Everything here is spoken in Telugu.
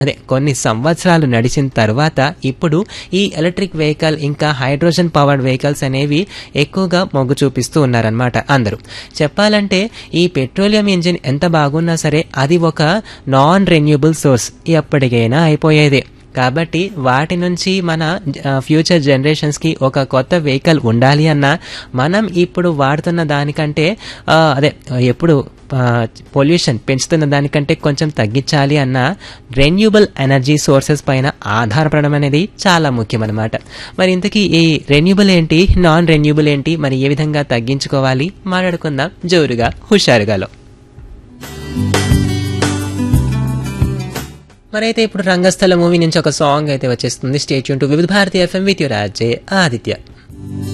అదే కొన్ని సంవత్సరాలు నడిచిన తర్వాత ఇప్పుడు ఈ ఎలక్ట్రిక్ వెహికల్ ఇంకా హైడ్రోజన్ పవర్డ్ వెహికల్స్ అనేవి ఎక్కువగా మొగ్గు చూపిస్తూ ఉన్నారనమాట అందరూ చెప్పాలంటే ఈ పెట్రోలియం ఇంజిన్ ఎంత బాగున్నా సరే అది ఒక నాన్ రెన్యూబుల్ సోర్స్ ఎప్పటికైనా అయిపోయేది కాబట్టి వాటి నుంచి మన ఫ్యూచర్ జనరేషన్స్కి ఒక కొత్త వెహికల్ ఉండాలి అన్నా మనం ఇప్పుడు వాడుతున్న దానికంటే ఆ, అదే ఎప్పుడు పొల్యూషన్ పెంచుతున్న దానికంటే కొంచెం తగ్గించాలి అన్న రెన్యూబుల్ ఎనర్జీ సోర్సెస్ పైన ఆధారపడడం అనేది చాలా ముఖ్యం అనమాట మరి ఇంతకీ ఈ రెన్యూబుల్ ఏంటి నాన్ రెన్యూబుల్ ఏంటి మరి ఏ విధంగా తగ్గించుకోవాలి మాట్లాడుకుందాం జోరుగా హుషారుగాలో మరైతే ఇప్పుడు రంగస్థల మూవీ నుంచి ఒక సాంగ్ అయితే వచ్చేస్తుంది stay tuned to Vividh Bharati FM with your RJ Aditya